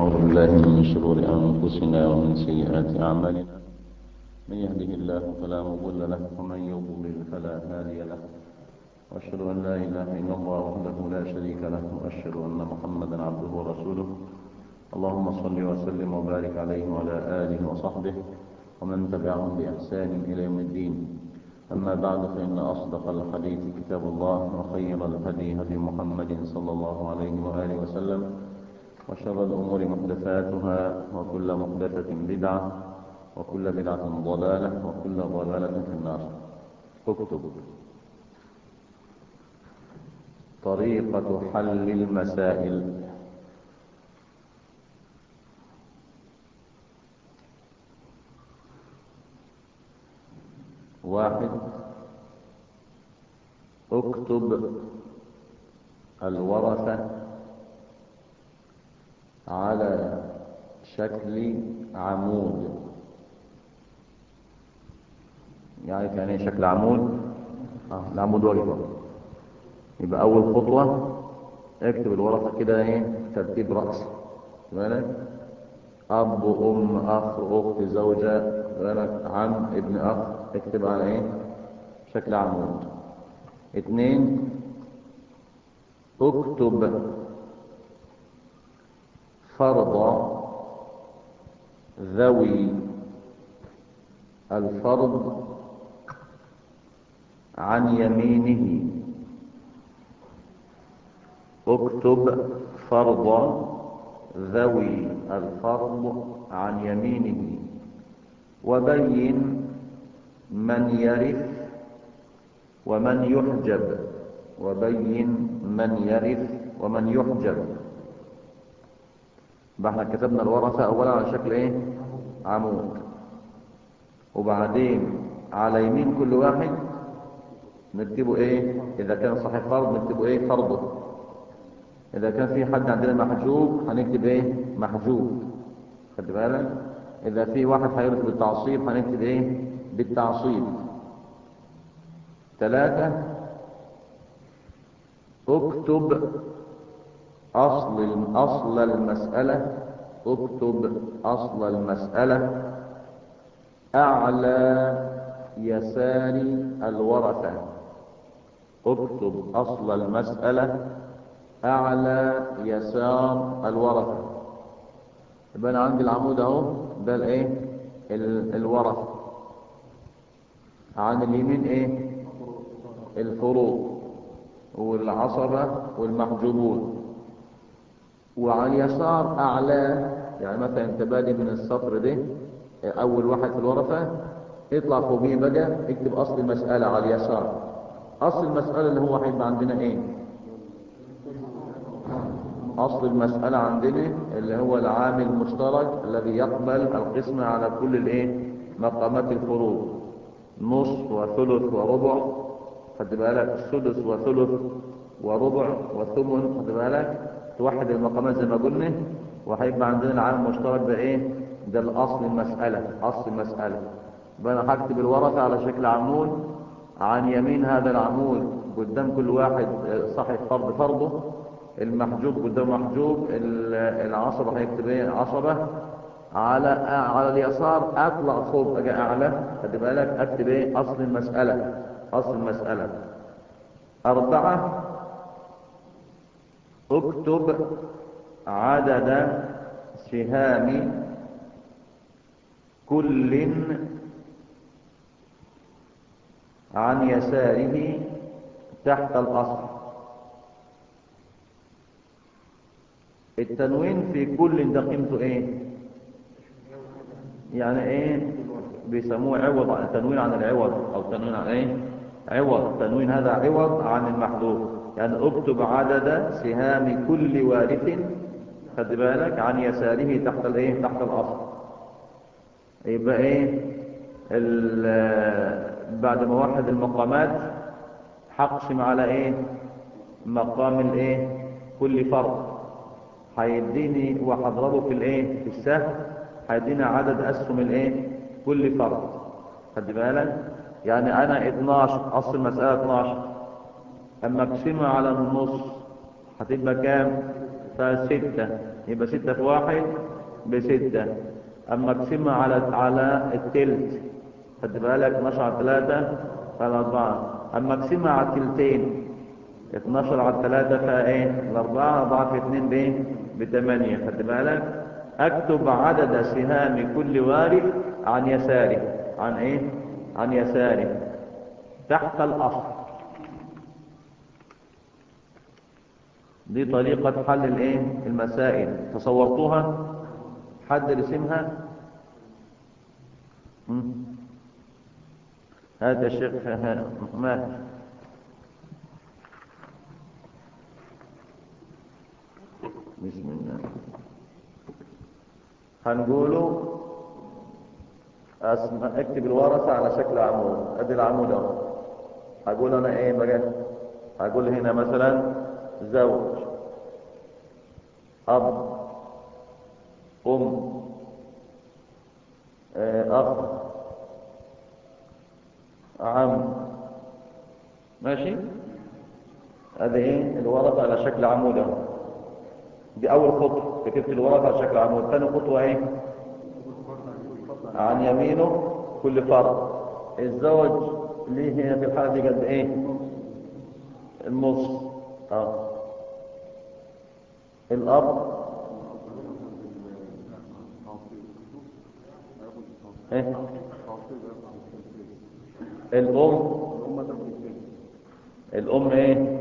ونعوذ بالله من شرور أنفسنا ومن سيئات أعمالنا من يهده الله فلا مضل له ومن يضلل فلا هادي له وأشهد أن لا إله إلا الله وحده لا شريك له وأشهد أن محمدا عبده ورسوله اللهم صل وسلم وبارك عليه وعلى آله وصحبه ومن تبعهم بإحسان إلى يوم الدين أما بعد فإن أصدق الحديث كتاب الله وخير الهدي هدي محمد صلى الله عليه وآله وسلم وشر الأمور محدثاتها وكل محدثة بدعة وكل بدعة ضلالة وكل ضلالة في النار اكتب طريقة حل المسائل واحد اكتب الورثة على شكل عمود يعني يعني ايه شكل عمود اه العمود واقف يبقى اول خطوة اكتب الورقة كده ايه ترتيب رأسي بالك اب ام اخ اخت زوجة بالك عم ابن اخ اكتب على ايه شكل عمود اتنين اكتب فرض ذوي الفرض عن يمينه اكتب فرض ذوي الفرض عن يمينه وبين من يرث ومن يحجب وبين من يرث ومن يحجب احنا كتبنا الورثة اولا على شكل ايه عمود وبعدين على يمين كل واحد نكتبه ايه اذا كان صحيح فرض نكتبه ايه فرضه اذا كان في حد عندنا محجوب هنكتب ايه محجوب خد بالك اذا في واحد هيرث بالتعصيب هنكتب ايه بالتعصيب ثلاثة اكتب اصل اصل المسألة اكتب اصل المسألة اعلى يسار الورثة اكتب اصل المسألة اعلى يسار الورثة يبقى انا عندي العمود اهو ده الايه الورثة عن اليمين ايه الفروض والعصبة والمحجوبون وعلى اليسار اعلاه يعني مثلا انت بادئ من السطر ده اول واحد في الورثة اطلع فوقيه بقى اكتب اصل المسألة على اليسار اصل المسألة اللي هو هيبقى عندنا ايه اصل المسألة عندنا اللي هو العامل المشترك الذي يقبل القسمة على كل الايه مقامات الفروض نص وثلث وربع خد بالك السدس وثلث وربع وثمن خد بالك توحد المقامات زي ما قلنا وهيبقى عندنا العامل المشترك ده ايه ده الاصل المسألة اصل المسألة يبقى انا هكتب الورثة على شكل عمود عن يمين هذا العمود قدام كل واحد صاحب فرض فرضه المحجوب قدام محجوب العصبة هيكتب ايه عصبة على على اليسار اطلع فوق اجي اعلى خد بالك اكتب ايه اصل المسألة اصل المسألة اربعة اكتب عدد سهام كل عن يساره تحت الأصل التنوين في كل ده قيمته ايه يعني ايه بيسموه عوض تنوين عن العوض او تنوين عن ايه عوض تنوين هذا عوض عن المحذوف يعني اكتب عدد سهام كل وارث خد بالك عن يساره تحت الايه تحت الاصل يبقى ايه بعد ما وحد المقامات هقسم على ايه مقام الايه كل فرد هيديني وهضربه في الايه في السهم هيديني عدد اسهم الايه كل فرد خد بالك يعني انا 12 اصل المساله 12 اما اقسمها على النص هتبقى كام فستة يبقى ستة في واحد بستة اما اقسمها على على التلت خد بالك 12 على 3 على 4 اما اقسمها على التلتين 12 على 3 فيها ايه الاربعه 4 في 2 بايه ب 8 خد بالك اكتب عدد سهام كل وارث عن يساره عن ايه عن يساره تحت الاصل دي طريقة حل الايه المسائل تصورتوها حد رسمها مم. هذا يا شيخ مات بسم الله هنقوله اسمع اكتب الورثة على شكل عمود ادي العمود اهو هقول انا ايه بقى هقول هنا مثلا زوج اب ام آه، اخ عم ماشي هذه ايه الورثة على شكل عمود اهو دي اول خطوه كتبت الورقه على شكل عمود ثاني خطوه ايه عن يمينه كل فرد الزوج ليه هنا في الحاله دي قد ايه النص اه الاب ايه الام الام ايه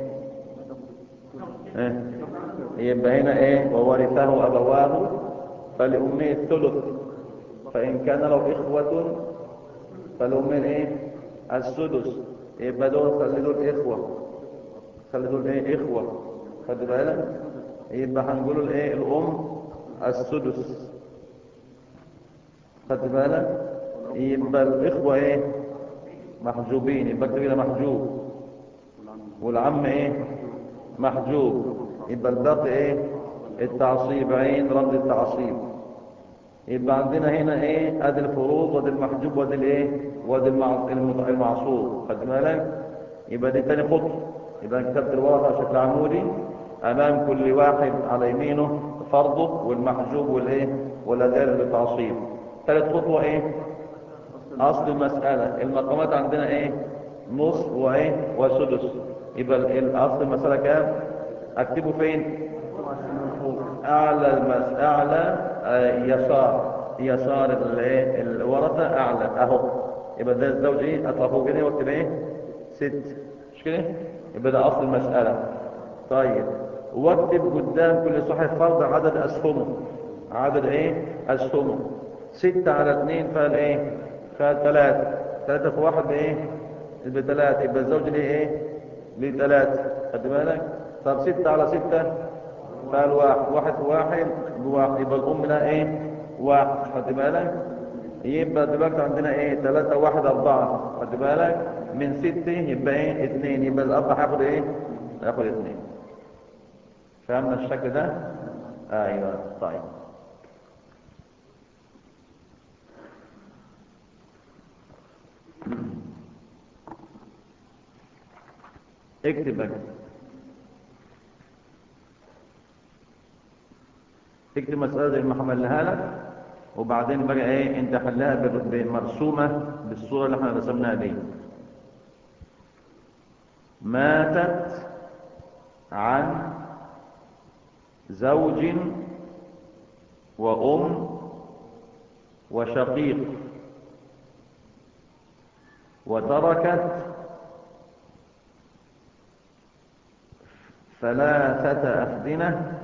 ايه يبقى هنا ايه وورثه ابواه فلامه الثلث فان كان له اخوه فلامه ايه السدس يبقى دول خلي دول اخوه خلي دول ايه اخوه خد بالك يبقى هنقول الايه الام السدس خد بالك يبقى الاخوه ايه محجوبين يبقى اكتب هنا محجوب والعم ايه محجوب يبقى الباقي ايه التعصيب عين رمز التعصيب يبقى عندنا هنا ايه ادي الفروض وادي المحجوب وادي الايه وادي المع- المت- المعصوب خد بالك يبقى دي تاني خطوه يبقى أنا كتبت الورقه على شكل عمودي امام كل واحد على يمينه فرضه والمحجوب والايه والاداء للتعصيب ثالث خطوه ايه اصل المساله المقامات عندنا ايه نصف وايه وسدس يبقى ال- الاصل المساله كام اكتبه فين اعلى المس... اعلى آه، يسار يسار الايه الورثه اعلى اهو يبقى ده الزوج ايه اطرحه كده واكتب ايه ست مش كده يبقى ده اصل المساله طيب واكتب قدام كل صاحب فرض عدد اسهمه عدد ايه اسهمه ستة على اثنين فيها ايه فيها ثلاثة ثلاثة في واحد بايه بثلاثة يبقى الزوج ليه ايه ليه ثلاثة خد بالك طب ستة على ستة فيها الواحد واحد في واحد بواحد يبقى الام لها ايه واحد خد بالك يبقى دلوقتي عندنا ايه ثلاثة واحد أربعة خد بالك من ستة يبقى ايه اثنين يبقى الأب هياخد ايه هياخد اثنين فهمنا الشكل ده ايوه طيب اكتب بقى تكتب مسألة زي ما حملها لك وبعدين بقى ايه انت حلها بر- بمرسومة بالصورة اللي احنا رسمناها دي ماتت عن زوج وأم وشقيق وتركت ثلاثة أفدنة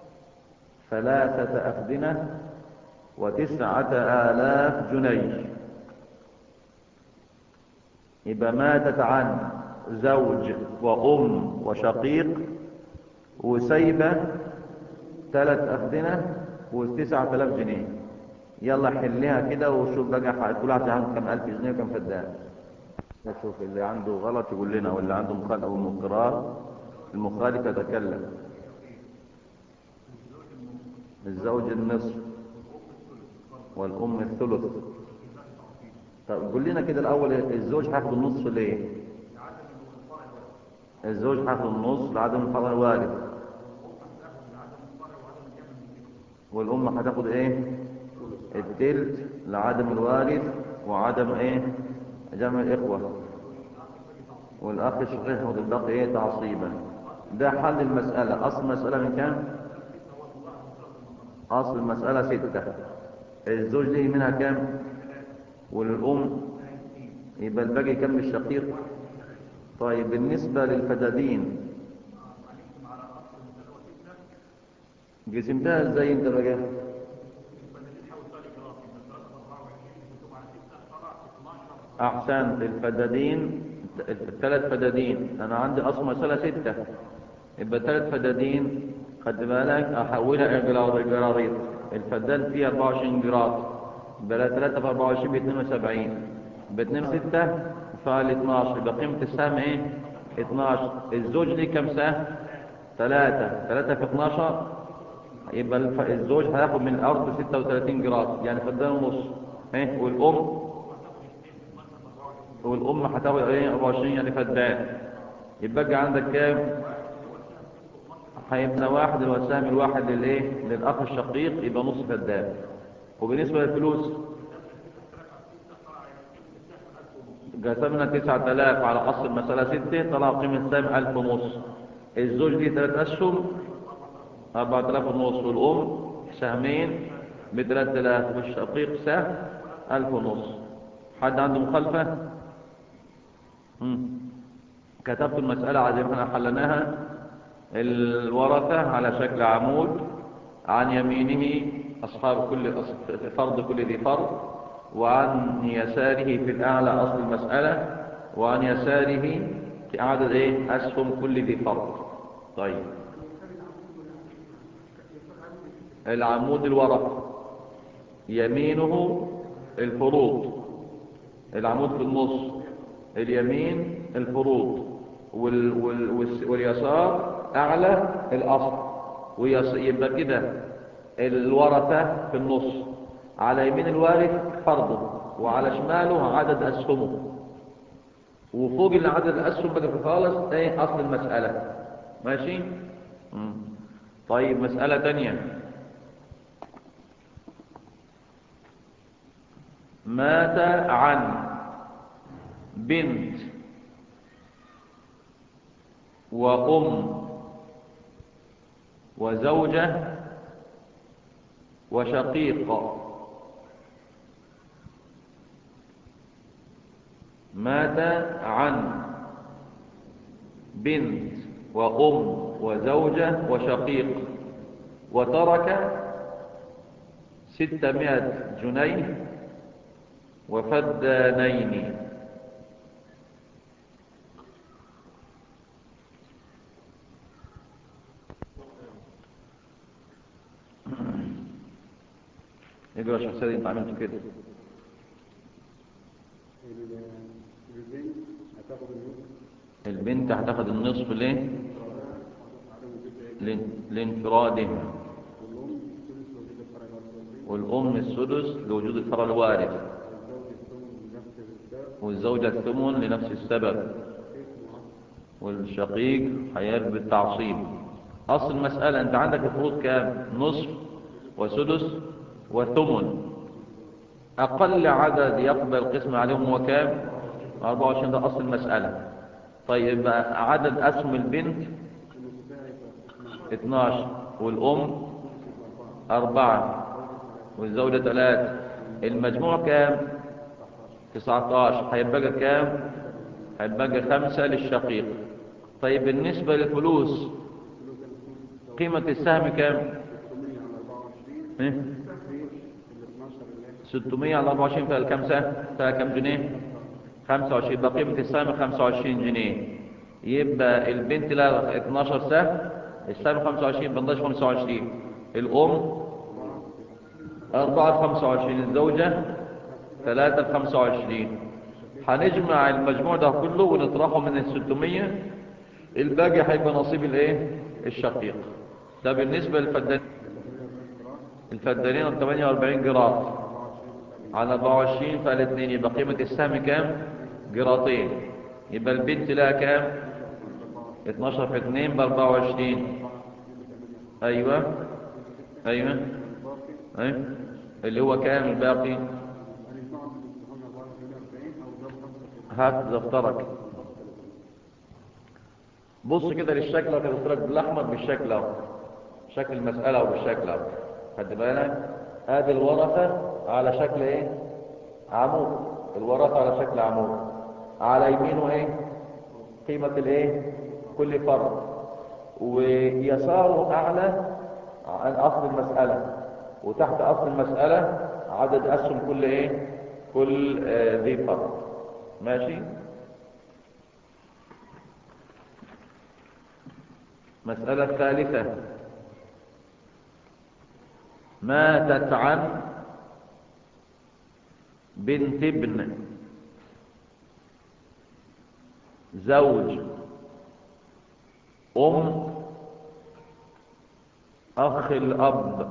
ثلاثة أفدنة وتسعة آلاف جنيه يبقى ماتت عن زوج وأم وشقيق وسيبة ثلاث أفدنة وتسعة آلاف جنيه يلا حلها كده وشوف بقى ح- كل واحد عنده كم ألف جنيه وكم فدان نشوف اللي عنده غلط يقول لنا واللي عنده مخالف أو مقرار المخالف يتكلم الزوج النصف والأم الثلث طب قول لنا كده الأول الزوج هياخد النصف ليه؟ الزوج هياخد النص لعدم الفرع الوارث والأم هتاخد ايه التلت لعدم الوارث وعدم ايه جمع الإخوة والأخ الشقيق ياخد الباقي ايه تعصيبا ده حل المسألة أصل المسألة من كام أصل المسألة ستة الزوج ليه منها كام والأم يبقى الباقي كام للشقيق طيب بالنسبة للفدادين قسمتها ازاي انت بقى احسنت الفدادين الثلاث فدادين انا عندي اصل مسألة ستة يبقى ثلاث فدادين خد بالك احولها الى جراريط الفدان فيه 24 جراد يبقى 3 في 24 ب 72 ب 2 6 فال 12 يبقى قيمة السهم ايه 12 الزوج ليه كام سهم 3 3 في 12 يبقى الف... الزوج هياخد من الارض 36 جراد يعني فدان ونص ايه والام والام هتاخد ايه 24 يعني فدان يبقى عندك كام هيبقى واحد الوسام الواحد للايه للاخ الشقيق يبقى نص فدان وبالنسبه للفلوس قسمنا 9000 على اصل المساله 6 طلع قيمه السهم 1000 ونص الزوج دي 3 اشهر 4000 ونص والام سهمين ب 3000 والشقيق سهم 1000 ونص حد عنده مخالفه مم. كتبت المساله زي ما احنا حلناها الورثة على شكل عمود عن يمينه أصحاب كل فرض كل ذي فرض وعن يساره في الأعلى أصل المسألة وعن يساره في عدد إيه أسهم كل ذي فرض طيب العمود الورق يمينه الفروض العمود في النص اليمين الفروض وال وال واليسار أعلى الأصل ويبقى كده الورثة في النص على يمين الوارث فرضه وعلى شماله عدد أسهمه وفوق العدد الأسهم بقى في خالص ايه أصل المسألة ماشي مم. طيب مسألة تانية مات عن بنت وأم وزوجة وشقيق مات عن بنت وأم وزوجة وشقيق وترك ستمائة جنيه وفدانين اقرا شو سيدي انت عملت كده البنت هتاخد النص البنت هتاخد النصف ليه عدم وجود ايه لان- لانفرادها والام الثلث والأم السدس لوجود الفرع الوارث لوجود الفرع الوارث والزوج الثمن والزوجة لنفس السبب الثمن لنفس السبب اسمه والشقيق هيربي بالتعصيب أصل المسألة أنت عندك الفروض كام نصف وسدس وثمن أقل عدد يقبل القسم عليهم هو كام 24 ده أصل المسألة طيب بقى عدد أسهم البنت النص ده هيبقى 12 12 والأم أربعة والزوجة ثلاثة المجموع كام 19 هيبقى كام هيبقى خمسة للشقيق طيب بالنسبة للفلوس قيمة السهم كام 600 على 24 إيه؟ في ال 12 اللي 600 على 24 فيها كام سهم فيها كام جنيه 25 يبقى قيمة السهم 25 جنيه يبقى البنت لها 12 سهم السهم 25 بنضاش 25 الأم 4 25 الزوجة 3 25 هنجمع المجموع ده كله ونطرحه من ال 600 الباقي هيبقى نصيب الايه الشقيق ده بالنسبة للفدان الفدانين 48 جرام على 24 فالاثنين يبقى قيمة السهم كام جراطين يبقى البنت لها كام 12 في 2 ب 24 ايوه ايوه ايه اللي هو كام الباقي هنجمعهم بالامتحان 44 او ده بخمسة هات دفترك بص كده للشكل اهو كده دفترك بالاحمر بالشكل اهو شكل المساله وبالشكل اهو خد بالك ادي الورقه على شكل ايه عمود الورقه على شكل عمود على يمينه ايه قيمه الايه كل فرد ويساره اعلى عن اصل المساله وتحت اصل المساله عدد اسهم كل ايه كل آه، ذي فرد ماشي مسألة الثالثة ماتت عن بنت ابن زوج أم أخ الأب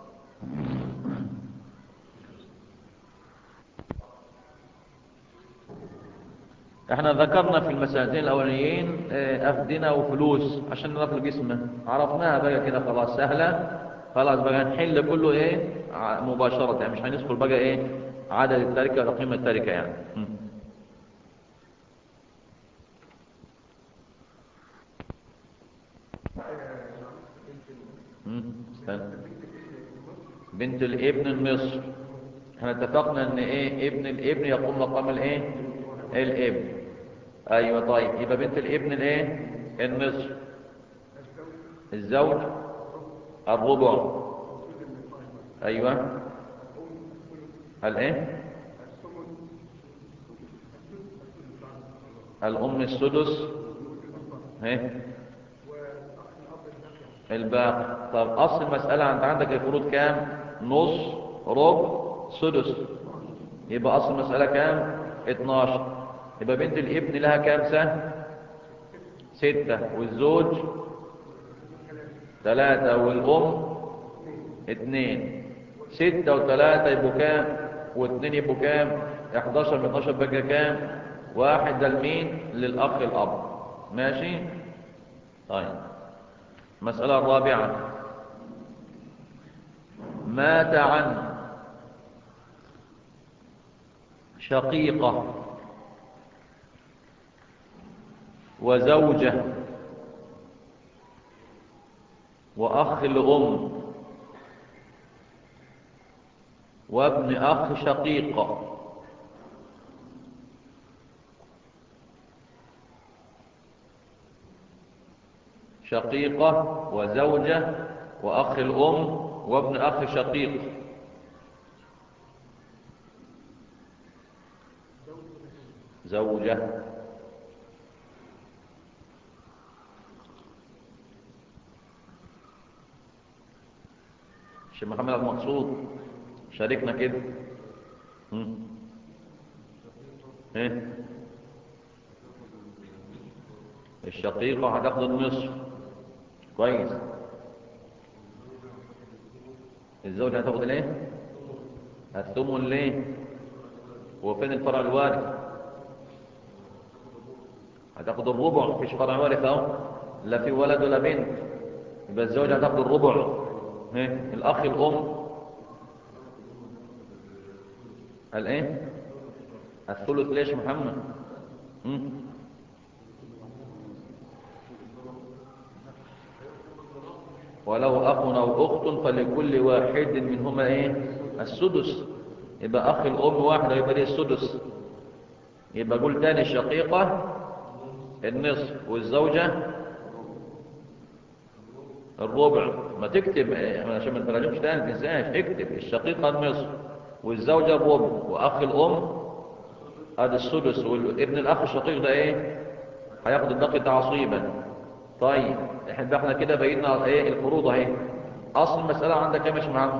احنا ذكرنا في المسألتين الأولانيين اه، أفدنة وفلوس عشان نعرف الجسم عرفناها بقى كده خلاص سهلة خلاص بقى نحل كله ايه ع- مباشرة يعني مش هندخل بقى ايه عدد التركة ولا قيمة التركة يعني م. م. استنى. بنت الابن المصر احنا اتفقنا ان ايه ابن الابن يقوم مقام الايه الابن ايوه طيب يبقى بنت الابن الايه النصف الزوج الربع ايوه الايه الام السدس ايه الباقي طب اصل المسألة انت عندك الفروض كام نص ربع سدس يبقى اصل المسألة كام 12 يبقى بنت الابن لها كام سهم ستة والزوج ثلاثة والأم اتنين ستة وثلاثة يبقوا كام واثنين يبقوا كام 11 من 12 بقى كام واحد ده لمين للأخ الأب ماشي طيب المسألة الرابعة مات عن شقيقة وزوجة وأخ لأم وابن أخ شقيقة شقيقة وزوجة وأخ الأم وابن أخ شقيق زوجة شيخ محمد المقصود شاركنا كده هم. ايه الشقيقة هتاخد النصف كويس الزوجة هتاخد الايه الثمن ليه هو فين الفرع الوارث هتاخد الربع مفيش فرع وارث اهو لا في ولد ولا بنت يبقى الزوجة هتاخد الربع ايه الاخ الام قال ايه الثلث ليش محمد هم؟ ولو أخ أو أخت فلكل واحد منهما إيه السدس يبقى أخ الأم واحد يبقى ليه السدس يبقى قول تاني الشقيقة النصف والزوجة الربع ما تكتب إيه، عشان ما تراجعش تاني ما تنساش اكتب الشقيقة النصف والزوجة الربع وأخ الأم هذا السدس وابن الأخ الشقيق ده إيه هياخد الباقي تعصيبا طيب احنا احنا كده بينا ايه الفروض اهي اصل المسألة عندك ايه مش معاهم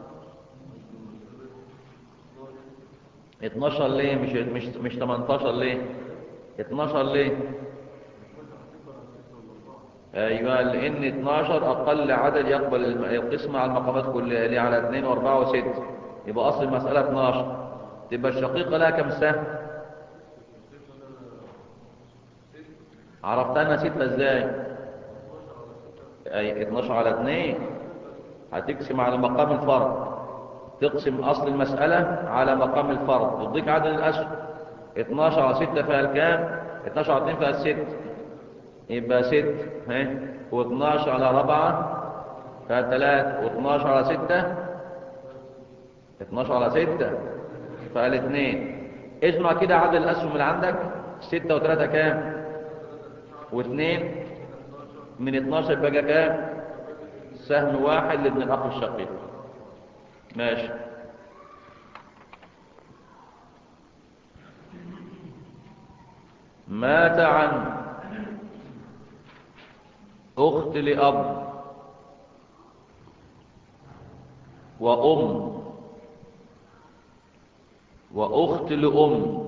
12 ليه مش مش مش 18 ليه 12 ليه ايوه لان 12 اقل عدد يقبل الم- القسمة على المقامات كلها اللي على 2 و4 و6 يبقى اصل المسألة 12 تبقى الشقيقة لها كم سهم عرفت انا ستة ازاي اي 12 على 2 هتقسم على مقام الفرد تقسم أصل المسألة على مقام الفرض تديك عدد الأسهم 12 على 6 فيها الكام 12 على 2 فيها الست يبقى 6 ها و12 على 4 فيها 3 و12 على 6 12 على 6 فيها الاثنين اجمع كده عدد الأسهم اللي عندك 6 و3 كام و2 من 12 بقى كام سهم واحد لابن الأخ الشقيق ماشي مات عن أخت لأب وأم وأخت لأم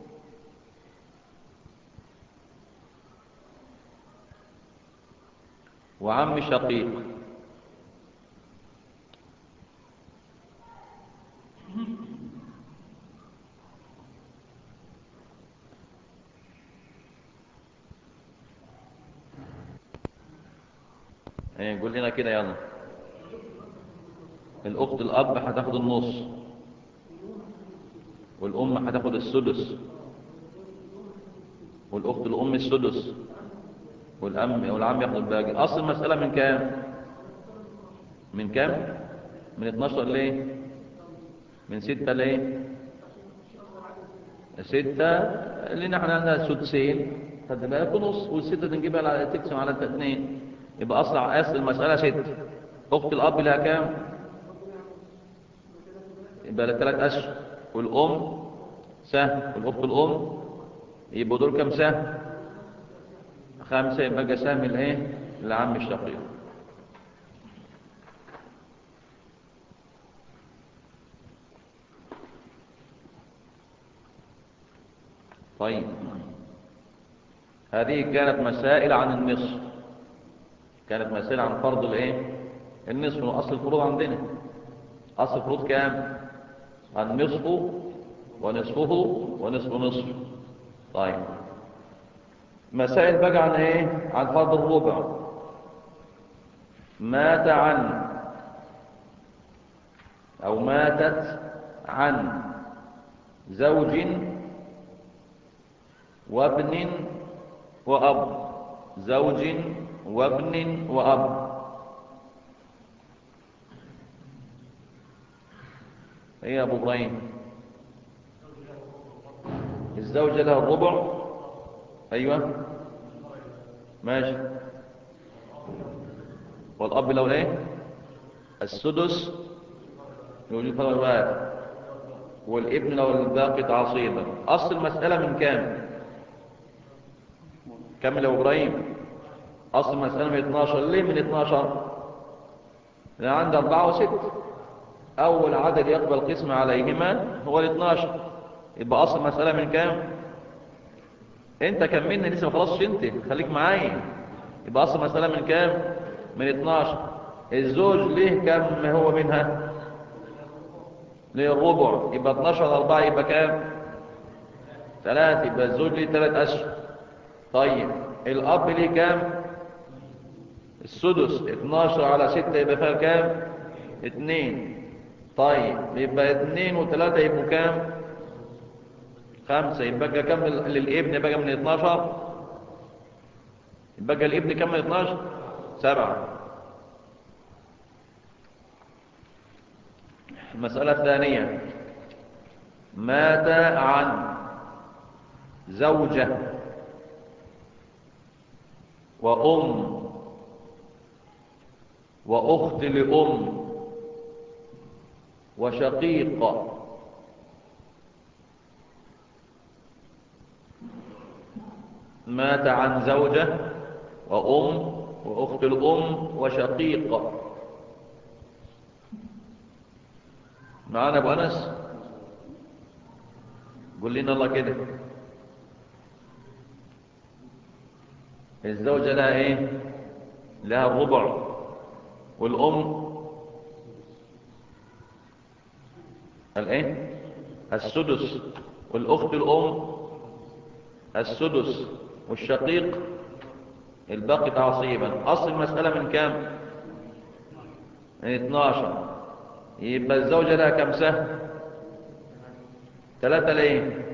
وعم شقيق ايه قول لنا كده يلا الاخت الاب هتاخد النص والام هتاخد السدس والاخت الام السدس والام والعم ياخد الباقي اصل المساله من كام من كام من 12 ليه من 6 ليه 6 اللي احنا عندنا سدسين خد بالك ونص والستة تنجيبها على تقسم على اثنين يبقى اصل اصل المسألة ست اخت الاب لها كام يبقى لها ثلاث اشهر والام سهم والاخت الام يبقوا دول كام سهم خمسة يبقى سهم الايه العم الشقيق طيب هذه كانت مسائل عن النصف كانت مسائل عن فرض الايه النصف هو اصل الفروض عندنا اصل الفروض كام النصف ونصفه ونصف نصف طيب مسائل بقى عن ايه عن فرض الربع مات عن او ماتت عن زوج وابن وأب زوج وابن وأب ايه يا ابو ابراهيم الزوجة لها الربع ايوه ماشي والاب له ايه السدس يوجد فرق الواحد والابن لو الباقي تعصيبا اصل المسألة من كام كمل يا ابراهيم اصل المسألة من 12 ليه من 12 لان عندي 4 و6 اول عدد يقبل قسم عليهما هو ال 12 يبقى اصل المسألة من كام انت كملني لسه ما خلصتش انت خليك معايا يبقى اصل المسألة من كام من 12 الزوج ليه كم هو منها ليه الربع يبقى 12 على 4 يبقى كام 3 يبقى الزوج ليه 3 اشهر طيب الاب ليه كام السدس 12 على 6 يبقى فيها كام 2 طيب يبقى 2 و3 يبقوا كام 5 يبقى كام للابن بقى من 12 يبقى الابن كام من 12 7 المسألة الثانية مات عن زوجة وأم وأخت لأم وشقيق مات عن زوجة وأم وأخت الأم وشقيق معانا أبو أنس قول لنا الله كده الزوجة لها ايه لها الربع والأم الايه السدس والأخت الأم السدس والشقيق الباقي تعصيبا أصل المسألة من كام من 12 يبقى الزوجة لها كم سهم ثلاثة ليه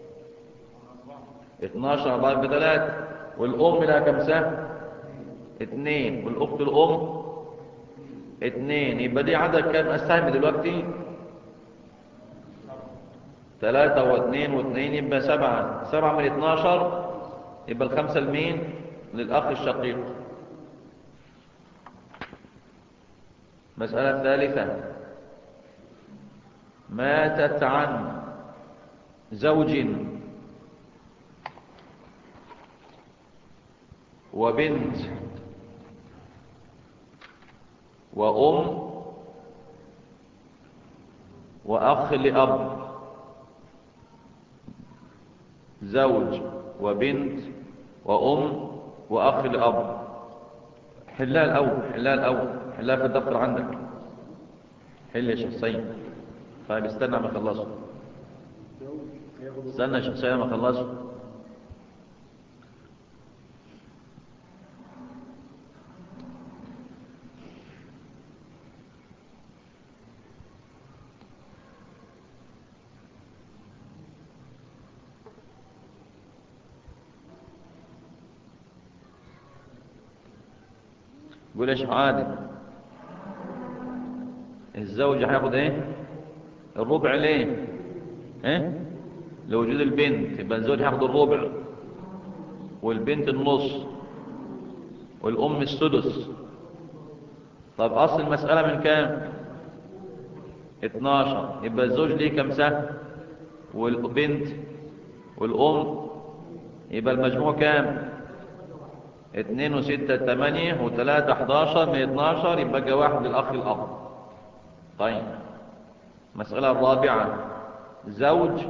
12 أربعة يبقى ثلاثة والأم لها كم سهم اثنين والأخت الأم اثنين يبقى دي عدد كام السهم دلوقتي ثلاثة واثنين واثنين يبقى سبعة سبعة من اتناشر يبقى الخمسة لمين للأخ الشقيق مسألة ثالثة ماتت عن زوج وبنت وأم وأخ لأب زوج وبنت وأم وأخ لأب حلها الأول حلها الأول حلها في الدفتر عندك حل يا شيخ سيد طيب استنى ما خلصه استنى يا شيخ سيد ما خلصه قول يا شيخ عادل الزوج هياخد ايه الربع ليه ايه لوجود البنت يبقى الزوج هياخد الربع والبنت النص والام السدس طب اصل المسألة من كام 12 يبقى الزوج ليه كم سهم والبنت والام يبقى المجموع كام اتنين وستة تمانية وتلاتة حداشر من اتناشر يبقى جا واحد للأخ الأب طيب مسألة الرابعة زوج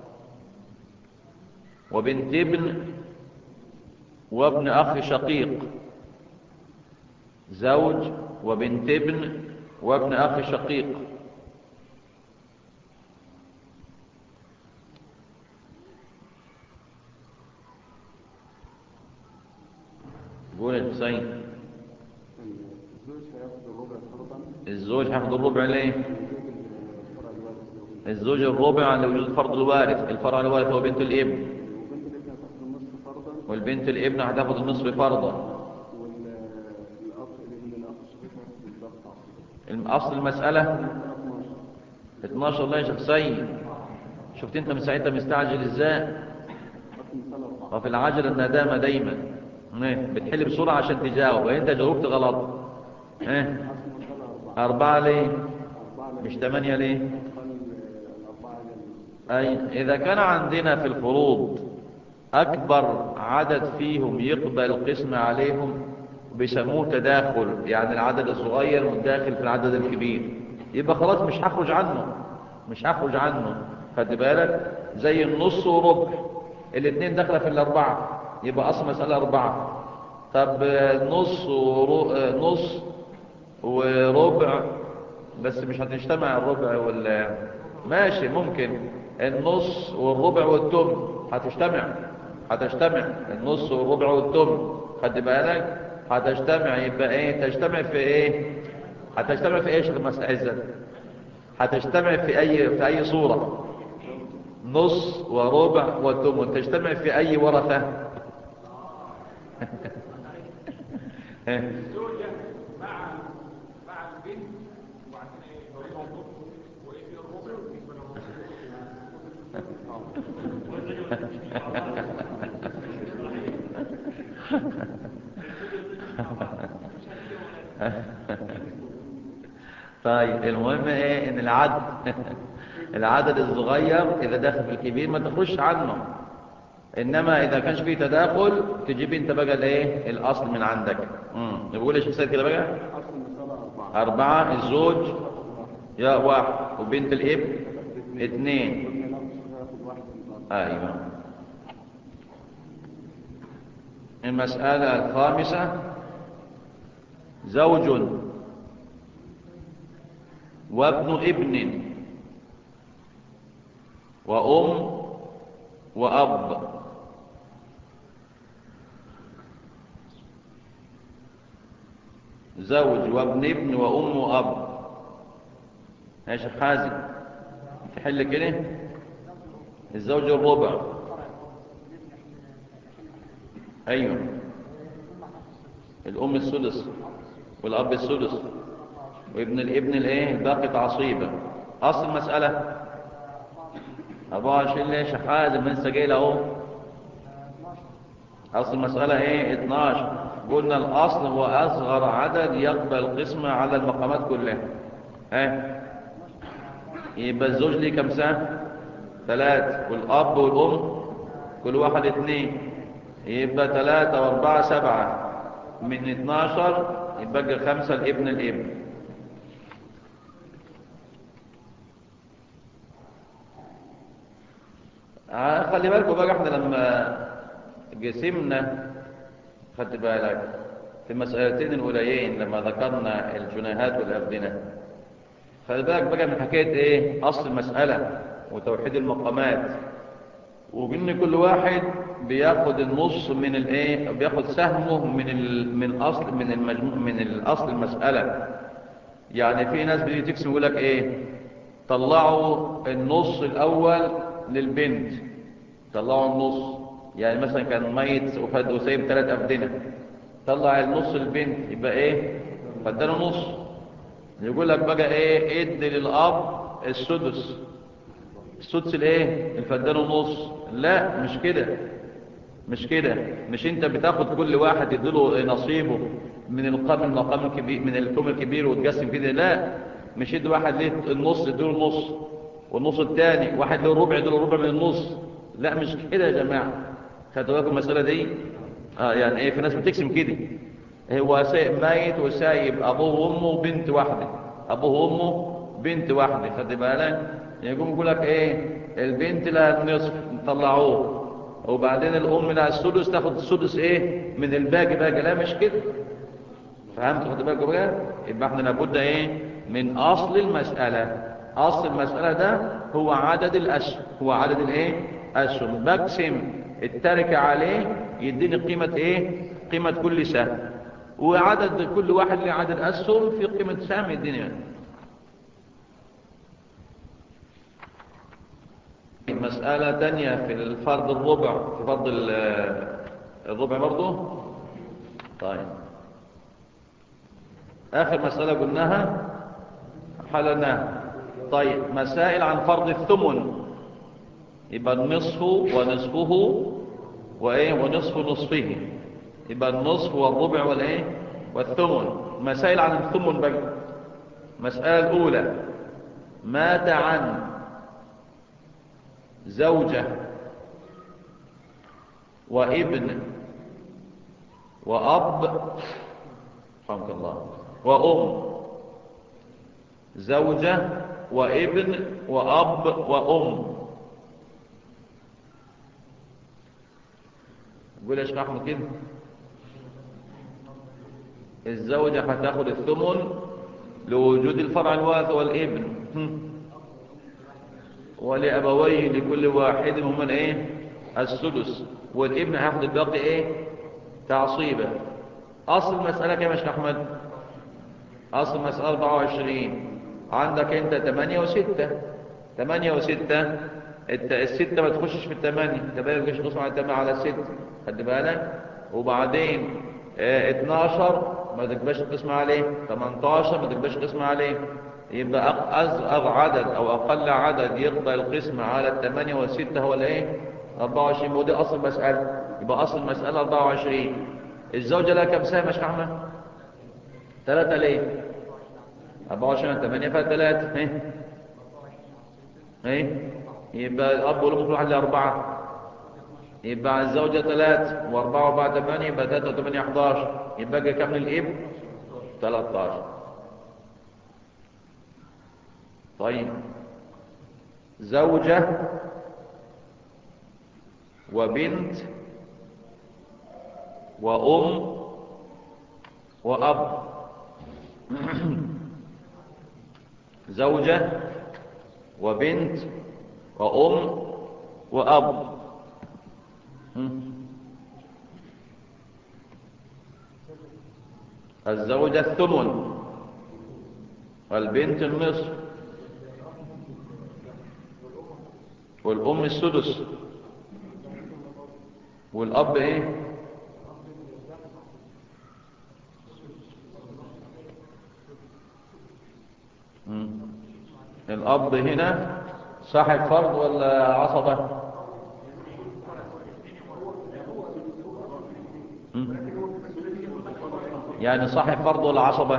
وبنت ابن وابن أخ شقيق زوج وبنت ابن وابن أخ شقيق قول يا حسين الزوج هياخد الربع فرضا الزوج هياخد الربع ليه الفرع الوارث له الزوج الربع عند وجود فرض الوارث الفرع الوارث هو بنت الابن وبنت الابن هتاخد النصف فرضا والبنت الابن هتاخد النصف فرضا والاخ الابن الاخ الشقيق هياخد بالضبط عصير اصل المسألة 12 12 الله يا شيخ سيد شفت انت من ساعتها مستعجل ازاي اصل مثال اربعه وفي العجلة الندامة دايما إيه، بتحل بسرعة عشان تجاوب وانت جاوبت غلط ايه اصل مثال اربعه أربعة ليه اربعه مش ثمانية ليه قال الاربعه جنب أي إذا كان عندنا في الفروض أكبر عدد فيهم يقبل القسم عليهم بيسموه تداخل يعني العدد الصغير متداخل في العدد الكبير يبقى خلاص مش هخرج عنه مش هخرج عنه خد بالك زي النص وربع الاثنين داخله في الأربعة يبقى أصل مسألة أربعة طب آه، نص ورو... آه، نص وربع بس مش هتجتمع الربع وال ماشي ممكن النص والربع والتم هتجتمع هتجتمع النص والربع والتم خد بالك هتجتمع يبقى ايه تجتمع في ايه هتجتمع في ايه يا شيخ مس عزت هتجتمع في اي في اي صورة نص وربع وتم تجتمع في اي ورثة الزوجة مع مع البنت وبعدين ايه هو النص وايه في الربع يبقى لو طيب المهم ايه ان العدد العدد الصغير اذا داخل في الكبير ما تخرجش عنه انما اذا كانش فيه تداخل تجيب انت بقى الايه الاصل من عندك امم نقول ايش كده بقى اصل مثال اربعه اربعة الزوج يا واحد وبنت الابن اثنين وابن الاخ الشقيق هياخد واحد بالضبط ايوه المسألة الخامسة زوج وابن ابن وأم وأب زوج وابن ابن وأم وأب يا شيخ حازم تحل كده الزوج الربع ايوه الام السدس والاب السدس وابن الابن الايه الباقي تعصيبا اصل المساله 24 ليه يا شيخ حازم من لسه جاي اهو اصل المساله ايه 12 قلنا الاصل هو اصغر عدد يقبل القسمه على المقامات كلها ها يبقى الزوج ليه كم سنه ثلاث والاب والام كل واحد اثنين يبقى ثلاثة واربعة سبعة من 12 يبقى خمسة لابن الابن آه، خلي بالكم بقى احنا لما قسمنا خدت بالك في المسألتين الأوليين لما ذكرنا الجنيهات والأبدنة خلي بالك بقى من حكاية ايه أصل المسألة وتوحيد المقامات وبان كل واحد بياخد النص من الايه بياخد سهمه من ال... من اصل من المجموع من الاصل المساله يعني في ناس بتيجي تقسم يقول لك ايه طلعوا النص الاول للبنت طلعوا النص يعني مثلا كان ميت وفد وسايب ثلاث افدنه طلع النص للبنت يبقى ايه فاداله نص يقول لك بقى ايه ادي للاب السدس السدس الايه الفدان ونص لا مش كده مش كده مش انت بتاخد كل واحد يديله نصيبه من القام المقام الكبير من الكوم الكبير وتقسم كده لا مش يدي واحد ليه النص يديله النص والنص الثاني واحد له ربع يديله ربع من النص لا مش كده يا جماعه خدوا بالكم المساله دي اه يعني ايه في ناس بتقسم كده هو سايب ميت وسايب ابوه وامه وبنت واحده ابوه وامه بنت واحده خد بالك يقوم يقول لك ايه البنت لها النصف نطلعوه وبعدين الام لها السدس تاخد السدس ايه من الباقي بقى لا مش كده فهمت خد بالك بقى يبقى احنا لابد ايه من اصل المساله اصل المساله ده هو عدد الاشهر هو عدد الايه اشهر بقسم التركه عليه يديني قيمه ايه قيمه كل سهم وعدد كل واحد له عدد اسهم في قيمه سهم يديني مسألة تانية في الفرض الربع في فرض الربع برضه طيب آخر مسألة قلناها حلناها طيب مسائل عن فرض الثمن يبقى النصف ونصفه وإيه ونصف نصفه يبقى النصف والربع والإيه والثمن مسائل عن الثمن بقى مسألة الأولى مات عن زوجة وابن وأب رحمك الله وأم زوجة وابن وأب وأم قول يا شيخ أحمد كده الزوجة هتاخد الثمن لوجود الفرع الوارث والابن ولأبويه لكل واحد من ايه السدس والابن هياخد الباقي ايه تعصيبا اصل المسألة كم يا شيخ احمد اصل المسألة 24 عندك انت 8 و6 8 و6 الستة ما تخشش في الثمانية الثمانية ما تخش تقسم على الثمانية على الستة خد بالك وبعدين اه 12 ما تقبلش تقسم عليه 18 ما تقبلش تقسم عليه يبقى أصغر عدد أو أقل عدد يقبل القسم على الثمانية والستة هو الإيه؟ 24 ودي أصل المسألة يبقى أصل المسألة 24 الزوجة لها كم سهم يا شيخ أحمد؟ ثلاثة ليه؟ 24 8 فيها ثلاثة إيه؟ إيه؟ يبقى الأب والأم كل واحد له أربعة يبقى الزوجة ثلاث وأربعة وأربعة ثمانية يبقى ثلاثة وثمانية 11 يبقى كم للإب؟ 13 طيب زوجة وبنت وأم وأب زوجة وبنت وأم وأب الزوجة الثمن والبنت النصف والأم السدس والأب إيه مم. الأب هنا صاحب فرض ولا عصبة مم. يعني صاحب فرض ولا عصبة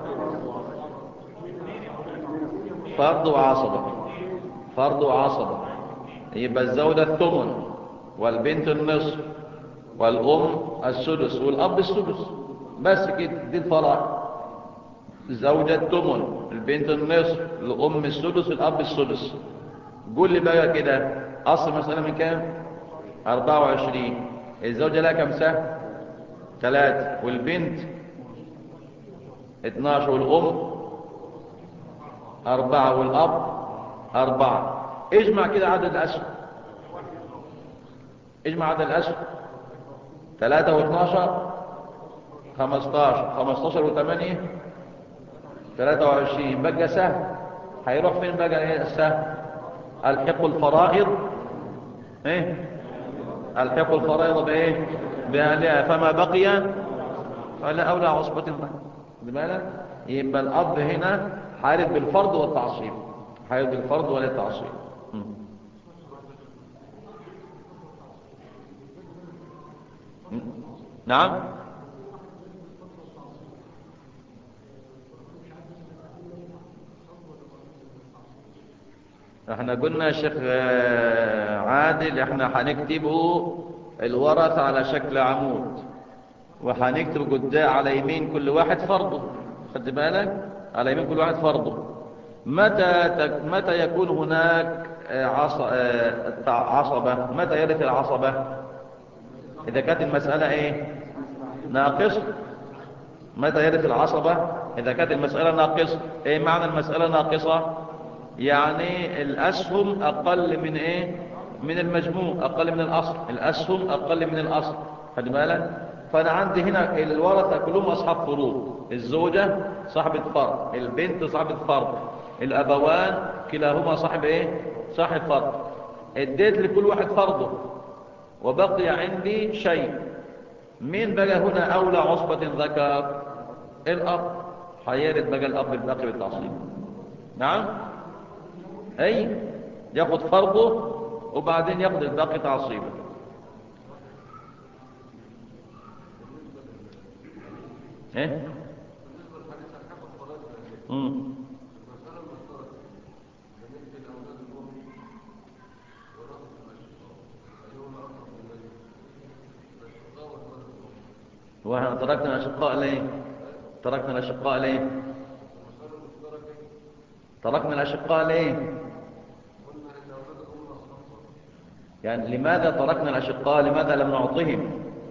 فرض وعصبة فرض وعصبة يبقى الزوجة الثمن والبنت النصف والأم السدس والأب السدس بس كده دي الفرائض الزوجة الثمن البنت النصف الأم السدس الأب السدس قول لي بقى كده أصل مسألة من كام 24 الزوجة لها كم سهم ثلاثة والبنت 12 والأم أربعة والأب أربعة اجمع كده عدد الأسهم اجمع عدد الأسهم ثلاثة واثناشر خمستاشر خمستاشر وثمانية ثلاثة وعشرين بقى سهم هيروح فين بقى ايه السهم الحق الفرائض ايه الحق الفرائض بايه بأهلها فما بقي فلا أولى عصبة لماذا يبقى الأب هنا حارب بالفرض والتعصيب حارب بالفرض ولا التعصيب م. م. نعم احنا قلنا يا شيخ آه، عادل احنا هنكتبه الورث على شكل عمود وهنكتب قدام على يمين كل واحد فرضه خد بالك على يمين كل واحد فرضه متى تك متى يكون هناك آه، عص... آه، التع- عصبة متى يرث العصبة إذا كانت المسألة إيه ناقصة متى يرث العصبة إذا كانت المسألة ناقصة إيه معنى المسألة ناقصة يعني الأسهم أقل من إيه من المجموع أقل من الأصل الأسهم أقل من الأصل خد بالك فأنا عندي هنا الورثة كلهم أصحاب فروض الزوجة صاحبة فرض البنت صاحبة فرض الأبوان كلاهما صاحب إيه صاحب فرض اديت لكل واحد فرضه وبقي عندي شيء مين بقى هنا أولى عصبة ذكر الأب حيرت بقى الأب الباقي بالتعصيب نعم أي ياخد فرضه وبعدين ياخد الباقي تعصيبا ايه امم واحنا تركنا الاشقاء ليه تركنا الاشقاء ليه تركنا الاشقاء ليه يعني لماذا تركنا الاشقاء لماذا لم نعطهم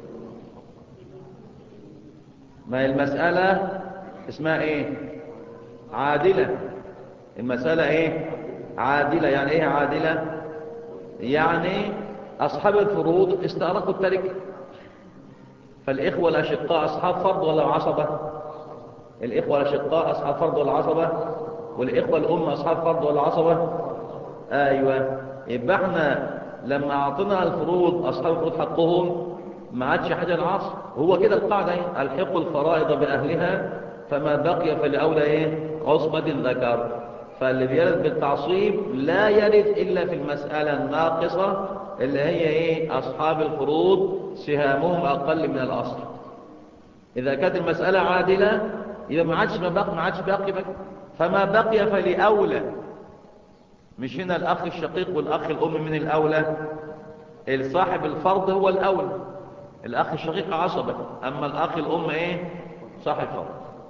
ما هي المسألة اسمها ايه عادلة المسألة ايه عادلة يعني ايه عادلة يعني اصحاب الفروض استغرقوا التركة فالاخوة الاشقاء اصحاب فرض ولا عصبة الاخوة الاشقاء اصحاب فرض ولا عصبة والاخوة الام اصحاب فرض ولا عصبة ايوه يبقى احنا لما اعطينا الفروض اصحاب الفروض حقهم ما عادش حاجة العصر هو كده القاعدة ايه الحق الفرائض بأهلها فما بقي فالأولى ايه عصبة الذكر فاللي بيرد بالتعصيب لا يرد إلا في المسألة الناقصة اللي هي ايه أصحاب الفروض سهامهم أقل من الأصل إذا كانت المسألة عادلة يبقى ما عادش ما بقي ما عادش باقي بقى فما بقي فلأولى مش هنا الأخ الشقيق والأخ الأم من الأولى الصاحب الفرض هو الأولى الأخ الشقيق عصبة أما الأخ الأم إيه صاحب فرض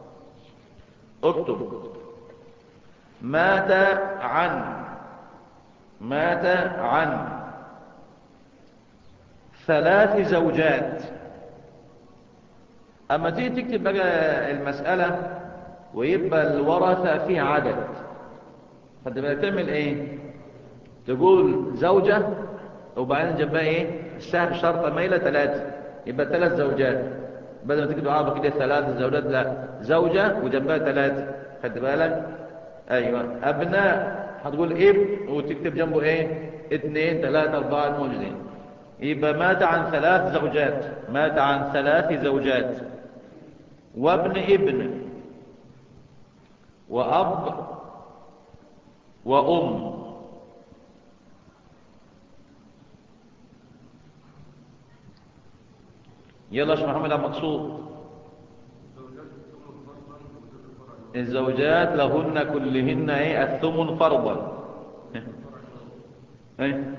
اكتب مات عن مات عن ثلاث زوجات أما تيجي تكتب بقى المسألة ويبقى الورثة فيه عدد فانت بقى تعمل ايه تقول زوجة وبعدين جنبها ايه السهم شرطة ميلة ثلاثة يبقى ثلاث زوجات بدل ما تكتب عربة كده ثلاث زوجات لا زوجة وجنبها ثلاثة خد بالك ايوه ابناء هتقول ابن وتكتب جنبه ايه اثنين ثلاثة اربعة الموجودين يبقى مات عن ثلاث زوجات مات عن ثلاث زوجات وابن ابن واب وام يلا يا شيخ محمد عبد المقصود الزوجات لهن كلهن ايه الثمن فرضا ايه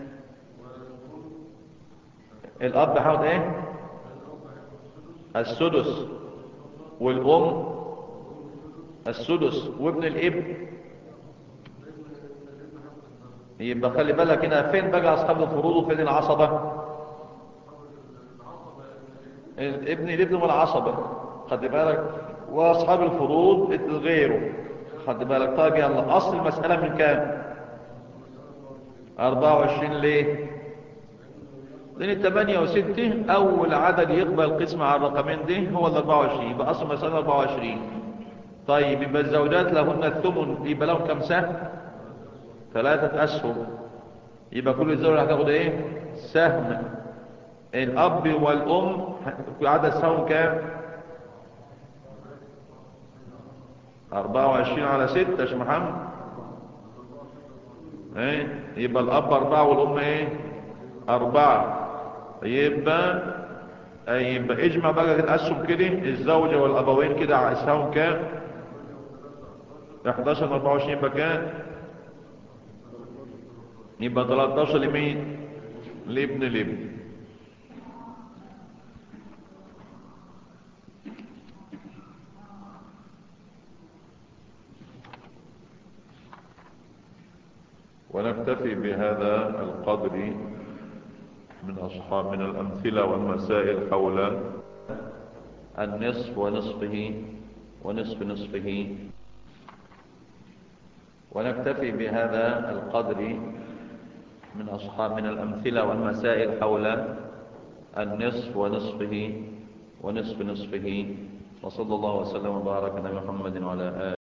الاب هياخد ايه السدس والام السدس وابن الابن يبقى خلي بالك هنا فين بقى اصحاب الفروض وفين العصبه الابن الابن والعصبه خد بالك واصحاب الفروض غيره خد بالك طيب يلا اصل المساله من كام 24 ليه لان 8 و6 اول عدد يقبل القسم على الرقمين دي هو ال 24 يبقى اصل المساله 24 طيب يبقى الزوجات لهن الثمن يبقى لهم كم سهم ثلاثه اسهم يبقى كل زوجه هتاخد ايه سهم الاب والام عدد سهم كام 24 على 6 يا شيخ محمد ايه يبقى الاب اربعة والام ايه اربعة يبقى يبقى اجمع بقى الاسهم كده الزوجة والابوين كده على اسهم كام 11 24 يبقى كام يبقى 13 لمين لابن الابن ونكتفي بهذا القدر من أصحاب من الأمثلة والمسائل حول النصف ونصفه ونصف نصفه ونكتفي بهذا القدر من أصحاب من الأمثلة والمسائل حول النصف ونصفه ونصف نصفه وصلى الله وسلم وبارك على محمد وعلى آله